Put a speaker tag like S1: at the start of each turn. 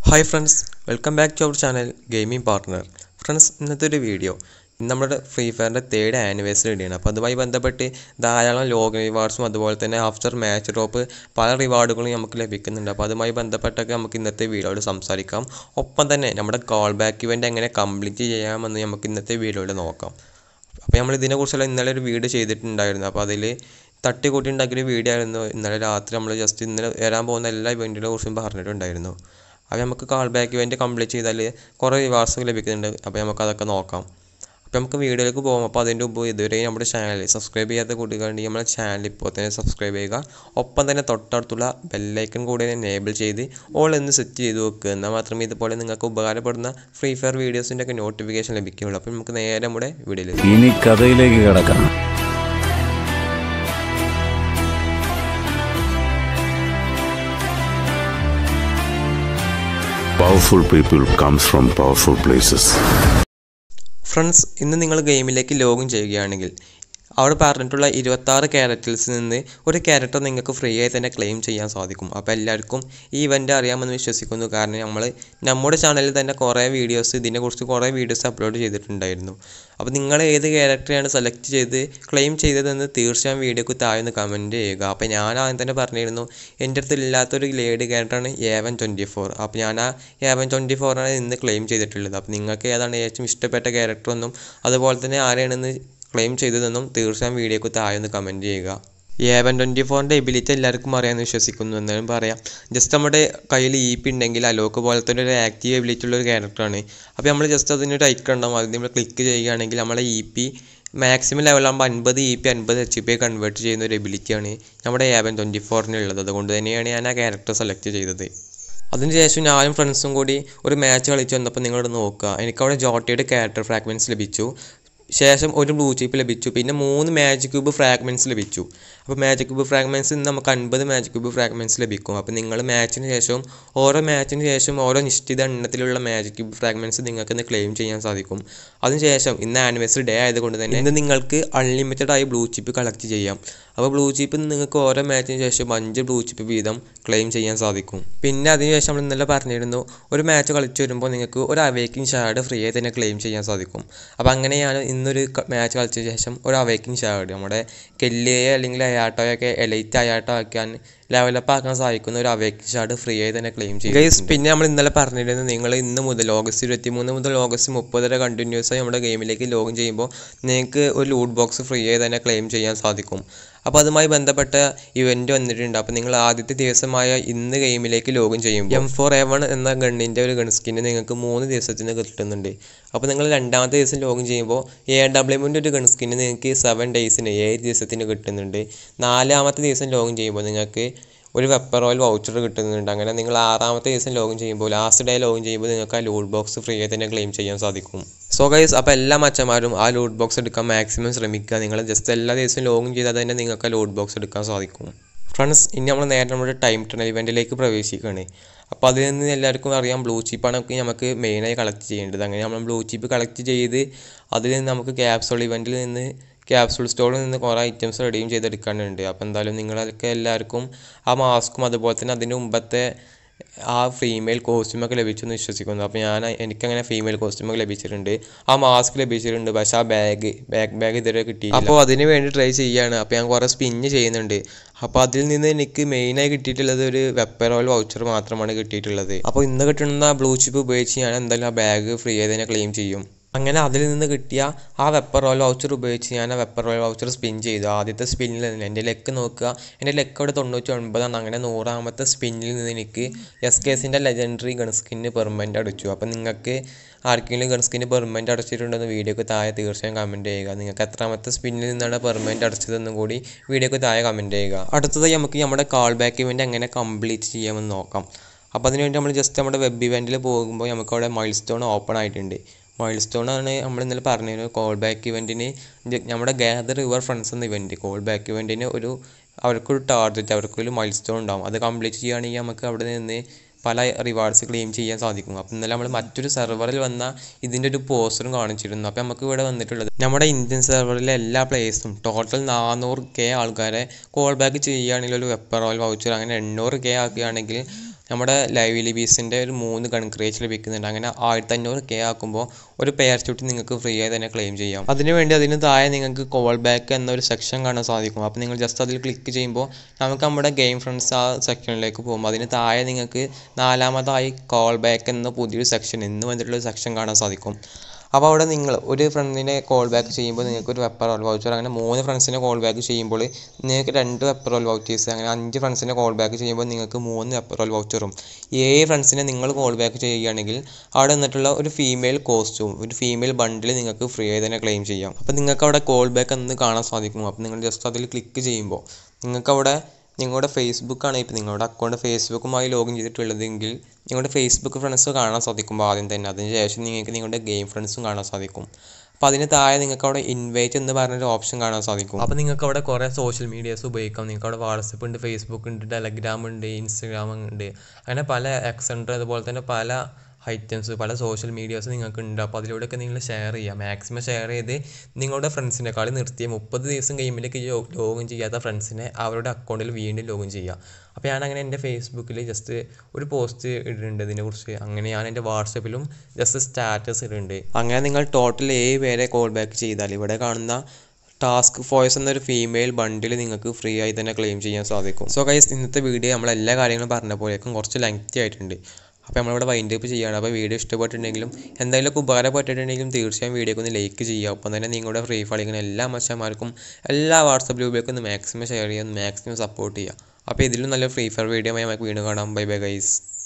S1: Hi friends welcome back to our channel gaming partner friends ഇന്നത്തെ ഒരു video ഇന്ന് നമ്മുടെ ഫ്രീ ഫയറിൻ്റെ തേർഡ് ആനിവേഴ്സറി ഡേ ആണ് അപ്പോൾ അതുമായി ബന്ധപ്പെട്ട് ധാരാളം ലോക റിവാർഡ്സും അതുപോലെ തന്നെ ആഫ്റ്റർ മാച്ച് ഡ്രോപ്പ് പല റിവാർഡുകളും നമുക്ക് ലഭിക്കുന്നുണ്ട് അപ്പോൾ അതുമായി ബന്ധപ്പെട്ടൊക്കെ നമുക്ക് ഇന്നത്തെ വീഡിയോയിൽ സംസാരിക്കാം ഒപ്പം തന്നെ നമ്മുടെ കോൾ ബാക്ക് ഇവൻ്റ് എങ്ങനെ കംപ്ലീറ്റ് ചെയ്യാമെന്ന് നമുക്ക് ഇന്നത്തെ വീഡിയോയിൽ നോക്കാം അപ്പോൾ നമ്മൾ ഇതിനെക്കുറിച്ചുള്ള ഇന്നലെ ഒരു വീഡിയോ ചെയ്തിട്ടുണ്ടായിരുന്നു അപ്പോൾ അതിൽ തട്ടിക്കൂട്ടി ഉണ്ടാക്കിയൊരു വീഡിയോ ആയിരുന്നു ഇന്നലെ രാത്രി നമ്മൾ ജസ്റ്റ് ഇന്നലെ വരാൻ പോകുന്ന എല്ലാ ഇവൻറ്റിനെ കുറിച്ചും പറഞ്ഞിട്ടുണ്ടായിരുന്നു അപ്പോൾ നമുക്ക് കാൾ ബാക്ക് ഇവൻറ്റ് കംപ്ലീറ്റ് ചെയ്താൽ കുറേ റിവാർഡ്സ് ലഭിക്കുന്നുണ്ട് അപ്പോൾ നമുക്ക് അതൊക്കെ നോക്കാം അപ്പോൾ നമുക്ക് വീഡിയോയിലേക്ക് പോകാം അപ്പോൾ അതിൻ്റെ മുമ്പ് ഇതുവരെ നമ്മുടെ ചാനൽ സബ്സ്ക്രൈബ് ചെയ്യാത്ത കൂട്ടുകാരുണ്ടെങ്കിൽ നമ്മുടെ ചാനൽ ഇപ്പോൾ തന്നെ സബ്സ്ക്രൈബ് ചെയ്യുക ഒപ്പം തന്നെ തൊട്ടടുത്തുള്ള ബെല്ലൈക്കൺ കൂടെ എനേബിൾ ചെയ്ത് ഓൾ എന്ന് സെറ്റ് ചെയ്ത് വെക്കുക എന്നാൽ മാത്രമേ ഇതുപോലെ നിങ്ങൾക്ക് ഉപകാരപ്പെടുന്ന ഫ്രീ ഫയർ വീഡിയോസിൻ്റെ ഒക്കെ നോട്ടിഫിക്കേഷൻ ലഭിക്കുകയുള്ളൂ അപ്പോൾ നമുക്ക് നേരെ നമ്മുടെ വീഡിയോയിലേക്ക്
S2: ഇനി കഥയിലേക്ക് കിടക്കാം
S3: Powerful people comes from powerful places.
S1: Friends ഇന്ന് നിങ്ങൾ ഗെയിമിലേക്ക് ലോഗിൻ ചെയ്യുകയാണെങ്കിൽ അവിടെ പറഞ്ഞിട്ടുള്ള ഇരുപത്താറ് ക്യാരക്ടേഴ്സിൽ നിന്ന് ഒരു ക്യാരക്ടർ നിങ്ങൾക്ക് ഫ്രീ ആയി തന്നെ ക്ലെയിം ചെയ്യാൻ സാധിക്കും അപ്പോൾ എല്ലാവർക്കും ഈ ഇവൻ്റ് അറിയാമെന്ന് വിശ്വസിക്കുന്നു കാരണം നമ്മൾ നമ്മുടെ ചാനലിൽ തന്നെ കുറേ വീഡിയോസ് ഇതിനെക്കുറിച്ച് കുറേ വീഡിയോസ് അപ്ലോഡ് ചെയ്തിട്ടുണ്ടായിരുന്നു അപ്പോൾ നിങ്ങൾ ഏത് ക്യാരക്ടറെയാണ് സെലക്ട് ചെയ്ത് ക്ലെയിം ചെയ്തതെന്ന് തീർച്ചയായും വീഡിയോക്ക് താഴെ നിന്ന് കമൻറ്റ് ചെയ്യുക അപ്പോൾ ഞാൻ ആദ്യം തന്നെ പറഞ്ഞിരുന്നു എൻ്റെ അടുത്ത് ഇല്ലാത്തൊരു ലേഡി ക്യാരക്ടറാണ് ഏവൻ ട്വൻറ്റി ഫോർ അപ്പോൾ ഞാൻ ആ ഏവൻ ട്വൻറ്റി ഫോറാണ് ഇന്ന് ക്ലെയിം ചെയ്തിട്ടുള്ളത് അപ്പോൾ നിങ്ങൾക്ക് ഏതാണ് ഏറ്റവും ഇഷ്ടപ്പെട്ട ക്യാരക്ടറെന്നും അതുപോലെ തന്നെ ആരെയാണെന്ന് ക്ലെയിം ചെയ്തതെന്നും തീർച്ചയായും വീഡിയോക്ക് താഴെ ഒന്ന് കമൻറ്റ് ചെയ്യുക ഏവൻ ട്വൻറ്റി ഫോറിൻ്റെ എബിലിറ്റി എല്ലാവർക്കും അറിയാമെന്ന് വിശ്വസിക്കുന്നു എന്നാലും പറയാം ജസ്റ്റ് നമ്മുടെ കയ്യിൽ ഇ പി ഉണ്ടെങ്കിൽ അലോക്ക് പോലത്തെ ഒരു ആക്റ്റീവ് എബിലിറ്റി ഉള്ള ഒരു ക്യാരക്ടറാണ് അപ്പോൾ നമ്മൾ ജസ്റ്റ് അതിനൊരു ഐക്കൺ ഉണ്ടാവും അത് നമ്മൾ ക്ലിക്ക് ചെയ്യുകയാണെങ്കിൽ നമ്മളെ ഇ പി മാക്സിമം ലെവലാകുമ്പോൾ അൻപത് ഇ പി അൻപത് എച്ച് പി കൺവേർട്ട് ചെയ്യുന്ന ഒരു എബിലിറ്റിയാണ് നമ്മുടെ ഏവൻ ട്വൻറ്റി ഫോറിനുള്ളത് അതുകൊണ്ട് തന്നെയാണ് ഞാൻ ആ ക്യാരക്ടർ സെലക്ട് ചെയ്തത് അതിനുശേഷം ഞാനും ഫ്രണ്ട്സും കൂടി ഒരു മാച്ച് കളിച്ച് വന്നപ്പോൾ നിങ്ങളോട് നോക്കുക എനിക്കവിടെ ജോട്ടയുടെ ക്യാരക്ടർ ഫ്രാഗ്മെൻറ്റ്സ് ലഭിച്ചു ശേഷം ഒരു ബ്ലൂ ചിപ്പ് ലഭിച്ചു പിന്നെ മൂന്ന് മാജിക് ക്യൂബ് ഫ്രാഗ്മെൻറ്റ്സ് ലഭിച്ചു അപ്പോൾ മാജിക് ക്യൂബ് ഫ്രാഗ്മെൻറ്റ്സ് നിന്ന് നമുക്ക് അൻപത് മാജിക് ക്യൂബ് ഫ്രാഗ്മെൻറ്റ്സ് ലഭിക്കും അപ്പോൾ നിങ്ങൾ മാച്ചിന് ശേഷം ഓരോ മാച്ചിന് ശേഷം ഓരോ നിശ്ചിത എണ്ണത്തിലുള്ള മാജിക് ക്യൂബ് ഫ്രാഗ്മെൻറ്റ്സ് നിങ്ങൾക്ക് ഇന്ന് ക്ലെയിം ചെയ്യാൻ സാധിക്കും അതിനുശേഷം ഇന്ന് ആനിവേഴ്സറി ഡേ ആയതുകൊണ്ട് തന്നെ ഇന്ന് നിങ്ങൾക്ക് അൺലിമിറ്റഡ് ആയി ബ്ലൂ ചിപ്പ് കളക്ട് ചെയ്യാം അപ്പോൾ ബ്ലൂ ചിപ്പ് നിങ്ങൾക്ക് ഓരോ മാച്ചിന് ശേഷം അഞ്ച് ബ്ലൂ ചിപ്പ് വീതം ക്ലെയിം ചെയ്യാൻ സാധിക്കും പിന്നെ അതിനുശേഷം നമ്മൾ ഇന്നലെ പറഞ്ഞിരുന്നു ഒരു മാച്ച് കളിച്ച് വരുമ്പോൾ നിങ്ങൾക്ക് ഒരു അവേക്കിംഗ് ഷാർഡ് ഫ്രീ ആയി തന്നെ ക്ലെയിം ചെയ്യാൻ സാധിക്കും അപ്പോൾ അങ്ങനെയാണ് ഇന്നൊരു മാച്ച് കളിച്ച ശേഷം ഒരു അവേക്കിംഗ് ഷാർഡ് നമ്മുടെ കെല്ലിയെ അല്ലെങ്കിൽ അയാട്ടോയൊക്കെ എലൈറ്റ് അയാട്ടോ ആക്കാൻ ലെവലപ്പ് ആക്കാൻ സാധിക്കുന്ന ഒരു അവേക്കിംഗ് ഷാർഡ് ഫ്രീ ആയി തന്നെ ക്ലെയിം ചെയ്യും ഗൈസ് പിന്നെ നമ്മൾ ഇന്നലെ പറഞ്ഞിരുന്നു നിങ്ങൾ ഇന്ന് മുതൽ ഓഗസ്റ്റ് ഇരുപത്തി മൂന്ന് മുതൽ ഓഗസ്റ്റ് മുപ്പത് വരെ കണ്ടിന്യൂസ് ആയി നമ്മുടെ ഗെയിമിലേക്ക് ലോഗിൻ ചെയ്യുമ്പോൾ നിങ്ങൾക്ക് ഒരു ലൂട്ട് ബോക്സ് ഫ്രീ ആയി തന്നെ ക്ലെയിം ചെയ്യാൻ സാധിക്കും അപ്പോൾ അതുമായി ബന്ധപ്പെട്ട ഇവൻറ്റ് വന്നിട്ടുണ്ട് അപ്പോൾ നിങ്ങൾ ആദ്യത്തെ ദിവസമായ ഇന്ന് ഗെയിമിലേക്ക് ലോഗിൻ ചെയ്യുമ്പോൾ എം ഫോർ എ വൺ എന്ന ഗണ്ണിൻ്റെ ഒരു ഗൺ സ്കിന്ന് നിങ്ങൾക്ക് മൂന്ന് ദിവസത്തിന് കിട്ടുന്നുണ്ട് അപ്പോൾ നിങ്ങൾ രണ്ടാമത്തെ ദിവസം ലോഗിൻ ചെയ്യുമ്പോൾ എ ഡബ്ല്യുമിൻ്റെ ഒരു ഗൺ സ്കിന്ന് നിങ്ങൾക്ക് സെവൻ ഡേയ്സിന് ഏഴ് ദിവസത്തിന് കിട്ടുന്നുണ്ട് നാലാമത്തെ ദിവസം ലോഗിൻ ചെയ്യുമ്പോൾ നിങ്ങൾക്ക് ഒരു വെപ്പർ ഓയിൽ വൗച്ചർ കിട്ടുന്നുണ്ട് അങ്ങനെ നിങ്ങൾ ആറാമത്തെ ദിവസം ലോഗിൻ ചെയ്യുമ്പോൾ ലാസ്റ്റ് ഡേ ലോഗിൻ ചെയ്യുമ്പോൾ നിങ്ങൾക്ക് ആ ലൂട്ട് ബോക്സ് ഫ്രീ ആയി തന്നെ ക്ലെയിം ചെയ്യാൻ സാധിക്കും സോ ഗൈസ് അപ്പോൾ എല്ലാ മച്ചന്മാരും ആ ലൂട്ട് ബോക്സ് എടുക്കാൻ മാക്സിമം ശ്രമിക്കുക നിങ്ങൾ ജസ്റ്റ് എല്ലാ ദിവസവും ലോഗിൻ ചെയ്താൽ തന്നെ നിങ്ങൾക്ക് ആ ലൂട്ട് ബോക്സ് എടുക്കാൻ സാധിക്കും ഫ്രണ്ട്സ് ഇനി നമ്മൾ നേരെ നമ്മുടെ ടൈം ടണൽ ഇവൻറ്റിലേക്ക് പ്രവേശിക്കുകയാണ് അപ്പോൾ അതിൽ നിന്ന് എല്ലാവർക്കും അറിയാം ബ്ലൂ ചിപ്പാണ് നമുക്ക് മെയിനായി കളക്ട് ചെയ്യേണ്ടത് അങ്ങനെ നമ്മൾ ബ്ലൂ ചിപ്പ് കളക്ട് ചെയ്ത് അതിൽ നിന്ന് നമുക്ക് ക്യാപ്സോൾ ഇവൻറ്റിൽ നിന്ന് ക്യാപ്സൂൾ സ്റ്റോറിൽ നിന്ന് കുറേ ഐറ്റംസ് റെഡിയും ചെയ്തെടുക്കാനുണ്ട് അപ്പോൾ എന്തായാലും നിങ്ങളൊക്കെ എല്ലാവർക്കും ആ മാസ്കും അതുപോലെ തന്നെ അതിൻ്റെ മുമ്പത്തെ ആ ഫീമെയിൽ കോസ്റ്റ്യൂമൊക്കെ ലഭിച്ചു എന്ന് വിശ്വസിക്കുന്നു അപ്പോൾ ഞാൻ എനിക്കങ്ങനെ ഫീമെയിൽ കോസ്റ്റ്യൂമൊക്കെ ലഭിച്ചിട്ടുണ്ട് ആ മാസ്ക് ലഭിച്ചിട്ടുണ്ട് പക്ഷേ ആ ബാഗ് ബാക്ക് ബാഗ് ഇതുവരെ കിട്ടിയില്ല അപ്പോൾ അതിന് വേണ്ടി ട്രൈ ചെയ്യുകയാണ് അപ്പോൾ ഞാൻ കുറേ സ്പിന്ന് ചെയ്യുന്നുണ്ട് അപ്പോൾ അതിൽ നിന്ന് എനിക്ക് മെയിനായി കിട്ടിയിട്ടുള്ളത് ഒരു വെപ്പർ ഓയിൽ വൗച്ചർ മാത്രമാണ് കിട്ടിയിട്ടുള്ളത് അപ്പോൾ ഇന്ന് കിട്ടുന്ന ബ്ലൂ ചിപ്പ് ഉപയോഗിച്ച് ഞാൻ എന്തായാലും ആ ബാഗ് ഫ്രീ ആയി തന്നെ ക്ലെയിം ചെയ്യും അങ്ങനെ അതിൽ നിന്ന് കിട്ടിയ ആ വെപ്പർ ഓയിൽ വൗച്ചർ ഉപയോഗിച്ച് ഞാൻ ആ വെപ്പർ ഓയിൽ വൗച്ചർ സ്പിൻ ചെയ്തു ആദ്യത്തെ സ്പിന്നിൽ നിന്ന് എൻ്റെ ലെക്ക് നോക്കുക എൻ്റെ ലെക്ക് അവിടെ തൊണ്ണൂറ്റി ഒൻപതാണ് അങ്ങനെ നൂറാമത്തെ സ്പിന്നിൽ നിന്ന് എനിക്ക് എസ് കേസിൻ്റെ ലെജൻഡറി ഗൺ സ്കിന്ന് പെർമനൻ്റ് അടിച്ചു അപ്പോൾ നിങ്ങൾക്ക് ആർക്കെങ്കിലും ഗൺ സ്കിന്ന് പെർമനൻ്റ് അടച്ചിട്ടുണ്ടെന്ന് വീഡിയോക്ക് താഴെ തീർച്ചയായും കമൻറ്റ് ചെയ്യുക നിങ്ങൾക്ക് എത്രാമത്തെ സ്പിന്നിൽ നിന്നാണ് പെർമനൻ്റ് അടച്ചതെന്നും കൂടി വീഡിയോക്ക് താഴെ കമൻറ്റ് ചെയ്യുക അടുത്തതായി നമുക്ക് നമ്മുടെ കാൾ ബാക്ക് ഇവൻ്റ് എങ്ങനെ കംപ്ലീറ്റ് ചെയ്യാമെന്ന് നോക്കാം അപ്പോൾ അതിനുവേണ്ടി നമ്മൾ ജസ്റ്റ് നമ്മുടെ വെബ് ഇവൻറ്റിൽ പോകുമ്പോൾ നമുക്ക് അവിടെ മൈൽ സ്റ്റോൺ ഓപ്പൺ ആയിട്ടുണ്ട് മൈൽ സ്റ്റോൺ ആണ് നമ്മൾ ഇന്നലെ പറഞ്ഞിരുന്നു കോൾ ബാക്ക് ഇവൻറ്റിന് നമ്മുടെ ഗാദർ റിവർ ഫ്രണ്ട്സ് എന്ന ഇവൻറ്റ് കോൾ ബാക്ക് ഇവൻറ്റിന് ഒരു അവർക്കൊരു ടാർഗറ്റ് അവർക്കൊരു മൈൽ സ്റ്റോൺ ഉണ്ടാവും അത് കംപ്ലീറ്റ് ചെയ്യുകയാണെങ്കിൽ നമുക്ക് അവിടെ നിന്ന് പല റിവാർഡ്സ് ക്ലെയിം ചെയ്യാൻ സാധിക്കും അപ്പോൾ ഇന്നലെ നമ്മൾ മറ്റൊരു സെർവറിൽ വന്ന ഇതിൻ്റെ ഒരു പോസ്റ്ററും കാണിച്ചിരുന്നു അപ്പോൾ നമുക്ക് ഇവിടെ വന്നിട്ടുള്ളത് നമ്മുടെ ഇന്ത്യൻ സെർവറിലെ എല്ലാ പ്ലേയേഴ്സും ടോട്ടൽ നാനൂറ് കെ ആൾക്കാരെ കോൾ ബാക്ക് ചെയ്യുകയാണെങ്കിൽ ഒരു വെപ്പർ ഓയിൽ വൗച്ചർ അങ്ങനെ എണ്ണൂറ് കെ ആക്കുകയാണെങ്കിൽ നമ്മുടെ ലൈവ് ബീസിൻ്റെ ഒരു മൂന്ന് ഗൺ ക്രേച്ച് ലഭിക്കുന്നുണ്ട് അങ്ങനെ ആയിരത്തി അഞ്ഞൂറ് കെ ആക്കുമ്പോൾ ഒരു പാരച്യൂട്ട് നിങ്ങൾക്ക് ഫ്രീ ആയി തന്നെ ക്ലെയിം ചെയ്യാം അതിനുവേണ്ടി അതിന് താഴെ നിങ്ങൾക്ക് കോൾ ബാക്ക് എന്നൊരു സെക്ഷൻ കാണാൻ സാധിക്കും അപ്പോൾ നിങ്ങൾ ജസ്റ്റ് അതിൽ ക്ലിക്ക് ചെയ്യുമ്പോൾ നമുക്ക് നമ്മുടെ ഗെയിം ഫ്രണ്ട്സ് ആ സെക്ഷനിലേക്ക് പോകുമ്പോൾ അതിന് താഴെ നിങ്ങൾക്ക് നാലാമതായി കോൾ ബാക്ക് എന്ന പുതിയൊരു സെക്ഷൻ എന്ന് വന്നിട്ടുള്ള സെക്ഷൻ കാണാൻ സാധിക്കും അപ്പോൾ അവിടെ നിങ്ങൾ ഒരു ഫ്രണ്ടിനെ കോൾ ബാക്ക് ചെയ്യുമ്പോൾ നിങ്ങൾക്ക് ഒരു വെപ്പർ റോൾ വൗച്ചർ അങ്ങനെ മൂന്ന് ഫ്രണ്ട്സിനെ കോൾ ബാക്ക് ചെയ്യുമ്പോൾ നിങ്ങൾക്ക് രണ്ട് വെപ്പർ റോൾ വൗച്ചേഴ്സ് അങ്ങനെ അഞ്ച് ഫ്രണ്ട്സിനെ കോൾ ബാക്ക് ചെയ്യുമ്പോൾ നിങ്ങൾക്ക് മൂന്ന് വെപ്പർ റോൾ വൗച്ചറും ഏഴ് ഫ്രണ്ട്സിനെ നിങ്ങൾ കോൾ ബാക്ക് ചെയ്യുകയാണെങ്കിൽ അവിടെ നിന്നിട്ടുള്ള ഒരു ഫീമെയിൽ കോസ്റ്റ്യൂം ഒരു ഫീമെയിൽ ബണ്ടിൽ നിങ്ങൾക്ക് ഫ്രീ ആയി തന്നെ ക്ലെയിം ചെയ്യാം അപ്പോൾ നിങ്ങൾക്ക് അവിടെ കോൾ ബാക്ക് എന്ന് കാണാൻ സാധിക്കും അപ്പോൾ നിങ്ങൾ ജസ്റ്റ് അതിൽ ക്ലിക്ക് ചെയ്യുമ്പോൾ നിങ്ങൾക്ക് അവിടെ നിങ്ങളുടെ ഫേസ്ബുക്കാണ് ഇപ്പോൾ നിങ്ങളുടെ അക്കൗണ്ട് ഫേസ്ബുക്കുമായി ലോഗിൻ ചെയ്തിട്ടുള്ളതെങ്കിൽ നിങ്ങളുടെ ഫേസ്ബുക്ക് ഫ്രണ്ട്സ് കാണാൻ സാധിക്കും ആദ്യം തന്നെ അതിന് ശേഷം നിങ്ങൾക്ക് നിങ്ങളുടെ ഗെയിം ഫ്രണ്ട്സും കാണാൻ സാധിക്കും അപ്പോൾ അതിന് താഴെ നിങ്ങൾക്ക് അവിടെ ഇൻവൈറ്റ് എന്ന് പറഞ്ഞൊരു ഓപ്ഷൻ കാണാൻ സാധിക്കും അപ്പോൾ നിങ്ങൾക്ക് അവിടെ കുറേ സോഷ്യൽ മീഡിയാസ് ഉപയോഗിക്കാം നിങ്ങൾക്ക് അവിടെ വാട്സപ്പ് ഉണ്ട് ഫേസ്ബുക്ക് ഉണ്ട് ടെലഗ്രാം ഉണ്ട് ഇൻസ്റ്റഗ്രാം ഉണ്ട് അങ്ങനെ പല എക്സെൻഡർ അതുപോലെ തന്നെ പല ഐറ്റംസ് പല സോഷ്യൽ മീഡിയാസ് നിങ്ങൾക്ക് ഉണ്ട് അപ്പോൾ അതിലൂടെയൊക്കെ നിങ്ങൾ ഷെയർ ചെയ്യുക മാക്സിമം ഷെയർ ചെയ്ത് നിങ്ങളുടെ ഫ്രണ്ട്സിനെക്കാളും നിർത്തിയ മുപ്പത് ദിവസം ഗെയിമിലേക്ക് ലോഗിൻ ചെയ്യാത്ത ഫ്രണ്ട്സിനെ അവരുടെ അക്കൗണ്ടിൽ വീണ്ടും ലോഗിൻ ചെയ്യുക അപ്പോൾ ഞാൻ അങ്ങനെ എൻ്റെ ഫേസ്ബുക്കിൽ ജസ്റ്റ് ഒരു പോസ്റ്റ് ഇടുന്നുണ്ട് ഇതിനെക്കുറിച്ച് അങ്ങനെ ഞാൻ എൻ്റെ വാട്സപ്പിലും ജസ്റ്റ് സ്റ്റാറ്റസ് ഇടുന്നുണ്ട് അങ്ങനെ നിങ്ങൾ ടോട്ടൽ ഏഴ് പേരെ കോൾ ബാക്ക് ചെയ്താൽ ഇവിടെ കാണുന്ന ടാസ്ക് ഫോഴ്സ് എന്നൊരു ഫീമെയിൽ ബണ്ടിൽ നിങ്ങൾക്ക് ഫ്രീ ആയി തന്നെ ക്ലെയിം ചെയ്യാൻ സാധിക്കും സോ ഗൈസ് ഇന്നത്തെ വീഡിയോ നമ്മൾ എല്ലാ കാര്യങ്ങളും പറഞ്ഞ പോലെയൊക്കെ കുറച്ച് ലെങ്തി ആയിട്ടുണ്ട് അപ്പോൾ നമ്മളിവിടെ വൈൻഡ് അപ്പ് ചെയ്യുകയാണ് അപ്പോൾ വീഡിയോ ഇഷ്ടപ്പെട്ടിട്ടുണ്ടെങ്കിലും എന്തെങ്കിലുമൊക്കെ ഉപകാരപ്പെട്ടിട്ടുണ്ടെങ്കിലും തീർച്ചയായും വീഡിയോക്ക് ഒന്ന് ലൈക്ക് ചെയ്യുക ഒപ്പം തന്നെ നിങ്ങളുടെ ഫ്രീ കളിക്കുന്ന എല്ലാ മച്ചന്മാർക്കും എല്ലാ വാട്സപ്പ് ഗ്രൂപ്പിലേക്കും ഒന്ന് മാക്സിമം ഷെയർ ചെയ്യുക മാക്സിമം സപ്പോർട്ട് ചെയ്യുക അപ്പോൾ ഇതിലും നല്ല ഫ്രീ ഫയർ വീഡിയോ നമുക്ക് വീണ്ടും കാണാം ബൈ ബൈ ഗൈസ്